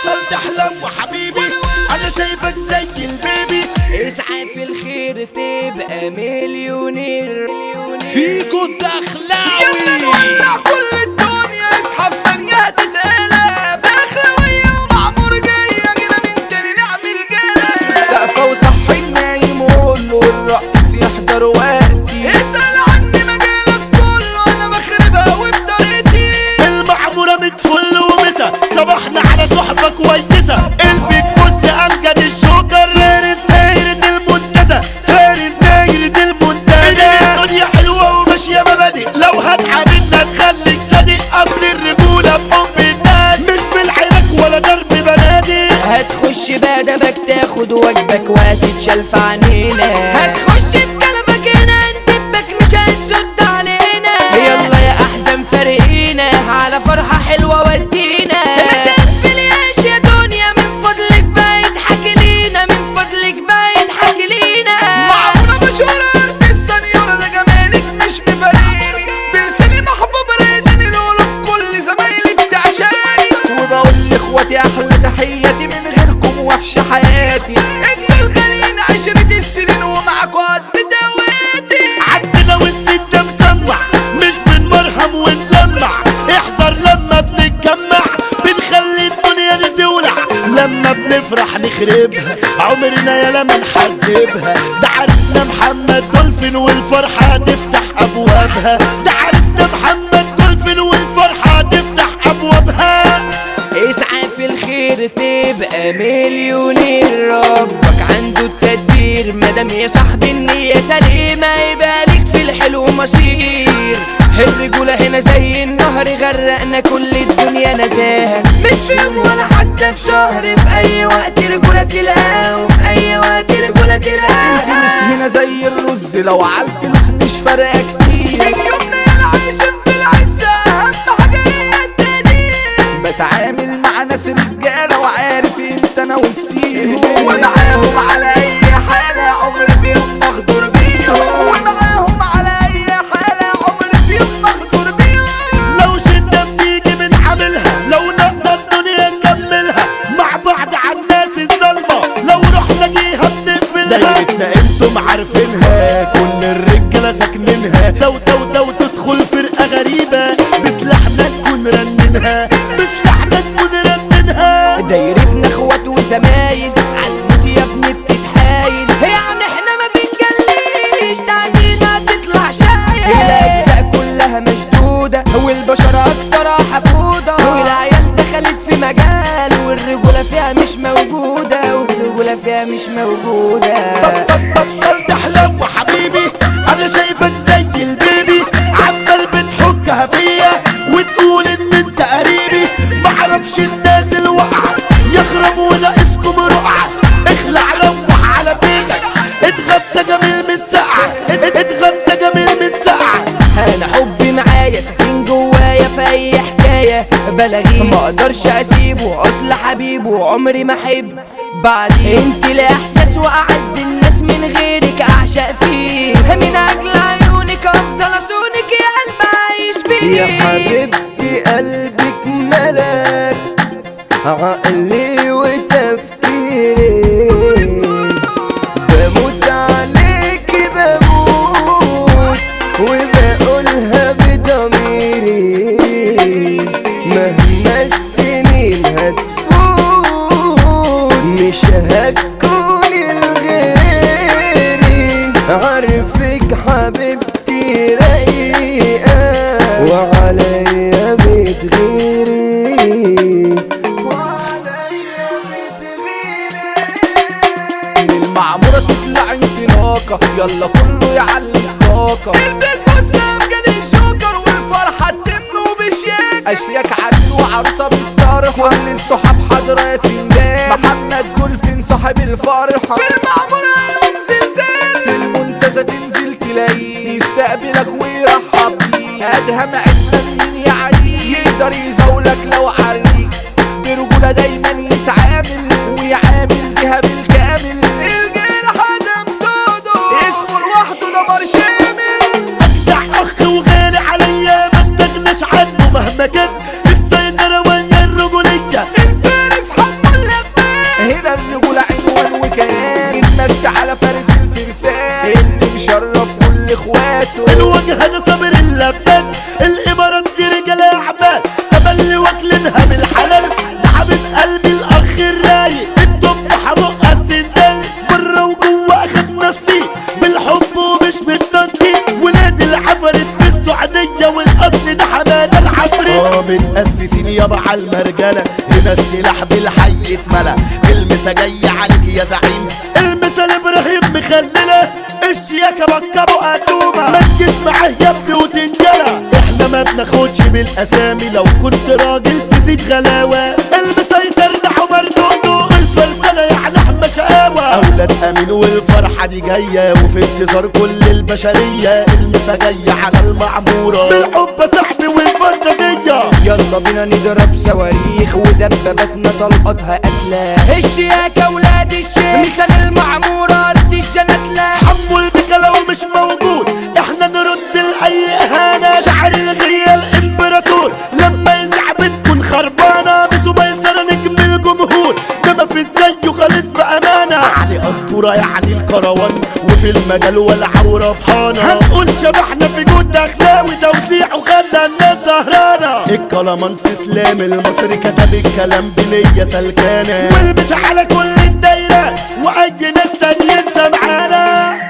بطل تحلم وحبيبي انا شايفك زي البيبي اسعى في الخير تبقى مليونير فيكو الدخلاوي كل الدنيا اصحى في ثانية تتقلب دخلوية ومعمورجية جينا من تاني نعمل جلب سقفة وصحي النايم وقول له الرقص يحضر وقتي اسأل عني مجالك كله انا بخربها وبطريقتي المعمورة متفل ومسا صباحنا على صحبة كويسة البيك بص امجد الشوكر فارس دايرة المنتزه فارس دايرة المنتزه الدنيا حلوة وماشية مبادئ لو هتعاملنا تخليك صادق اصل الرجولة بحب الناس مش بالعراك ولا ضرب بنادق هتخش بادبك تاخد واجبك وهتتشال في عنينا هتخش بكلبك هنا انتبك مش هتسد علينا يلا يا احزان فارقينا على فرحة حلوة ودينا ما تقفلياش يا دنيا من فضلك بقى يضحك لينا من فضلك بقى يضحك لينا معمولة مشهورة السنيورة ده جمالك مش مفارقني بلساني محبوب رايداني لولك كل زمايلي بتعشاني وبقول لاخواتي احلى تحياتي من غيركم وحشة حياتي انتوا الغاليين عشرة السنين ومعاكوا قد دواتي عندنا والست ده مسمع مش بنمرهم ونلمع احذر لما بنتجمع بنخلي الدنيا دي تولع لما بنفرح نخربها عمرنا يا لما نحذبها ده عرسنا محمد دولفين والفرحة هتفتح أبوابها ده عرسنا محمد دولفين والفرحة هتفتح أبوابها اسعى في الخير تبقى مليونير ربك عنده التدبير مادام يا صاحبي النية سليمة يبقى ليك في الحلو مصير الرجولة هنا زي النهر غرقنا كل الدنيا نزاهة مش في يوم ولا حتى في شهر في أي وقت رجولة تلاقيها وفي أي وقت رجولة الفلوس تلاقيها هنا زي الرز لو عالفلوس مش فارقة كتير من يومنا يا عايشين في العزة أهم حاجة هي التقدير بتعامل مع ناس رجالة وعارف امتى أنا وسطيهم ومعاهم على أي حالة عمري فيهم مغدور بيهم ومعاهم على أي حالة عمري فيهم مغدور بيهم لو شدة بتيجي بنعملها لو ناقصة الدنيا نكملها مع بعض على الناس الظلمة لو رحنا جيها بنقفلها دايرتنا انتم عارفينها كل الرجالة ساكنينها دو دو دو تدخل فرقة غريبة بسلاحنا نكون رننها بسلاحنا نكون رننها دايرتنا اخوات وزمايل عالموت يا ابني بتتحايل يعني احنا ما بنجليش تعدينا تطلع شايل الاجزاء كلها مشدودة والبشر اكتر حقودة والعيال دخلت في مجال والرجولة فيها مش موجودة والرجولة فيها مش موجودة بطل بطل تحلم وحبيبي انا شايفك زي البيبي عمال بتحكها فيا وتقول ان انت قريبي معرفش الناس الواقعة يخرب وناقصكم رقعة اخلع روح على بيتك اتغدى جميل من السقعة ات- اتغدى جميل من السقعة انا حبي معايا ساكن جوايا في اي حكايه بلاغيه ما اقدرش اسيبه اصل حبيبه عمري ما احب بعدين انت الاحساس واعز الناس من غيرك اعشق فيه من اجل عيونك افضل اصونك يا قلب عايش بيه يا حبيبتي قلبك ملاك عقلي وتفكيري بموت عليكي بموت وبقولها بضميري مهما السنين هتفوت مش هتكوني لغيري عارفك حبيبتي رايقة وعليا بتغيري وعليا بتغيري من المعمورة تطلع انطلاقة يلا كله يعلي الطاقة البيت بص امجد الجوكر والفرحة تتم وبشياكة اشياك عرس وعروسة بالطرح كل الصحاب حاضرة يا سندان محمد دولفين صاحب الفرحة في المعمورة يوم زلزال في المنتزه تنزل تلاقيه يستقبلك ويرحب بيك ادهم عدنا مين يعيش يقدر يزولك لو عريك برجولة دايما يتعامل ويعامل بيها بالكامل الجيل حدم دودو اسمه لوحده دمر شامل اجدع اخ وغالي عليا ما استغناش عنه مهما كان السيطرة ويا الرجولية الفارس حب متأسسين يابا على المرجلة هنا السلاح بالحي اتملى المسا جاي عليك يا زعيم المثل ابراهيم مخلله الشياكة بكبوا قدومة ما تجيش معاه يا ابني وتنجلى احنا ما بناخدش بالاسامي لو كنت راجل تزيد غلاوة المسيطر ده عمر دودو الفرسانة يعني احمى شقاوة اولاد امين والفرحة دي جاية وفي انتظار كل البشرية المسا جاية على المعمورة بالحب صاحبي والفانتازية يلا بينا نضرب صواريخ ودباباتنا طلقتها قتلة الشياكة ولاد الشيخ مثال المعمورة ارض الجنتلة حمو البكا لو مش موجود احنا نرد لأي اهانة شعر الغيال امبراطور لما يزع بتكون خربانة بسو ميسرة نجم الجمهور ده ما في زيه خالص بأمانة علي قطورة يعني الكروان وفي المجال والعورة بحانة هنقول شبحنا في جود اخلاوي توزيع وخلى الناس سهرانة الكلامانس اسلام المصري كتب الكلام بنية سلكانة والبس على كل الدايرة واي ناس تانيين سمعانة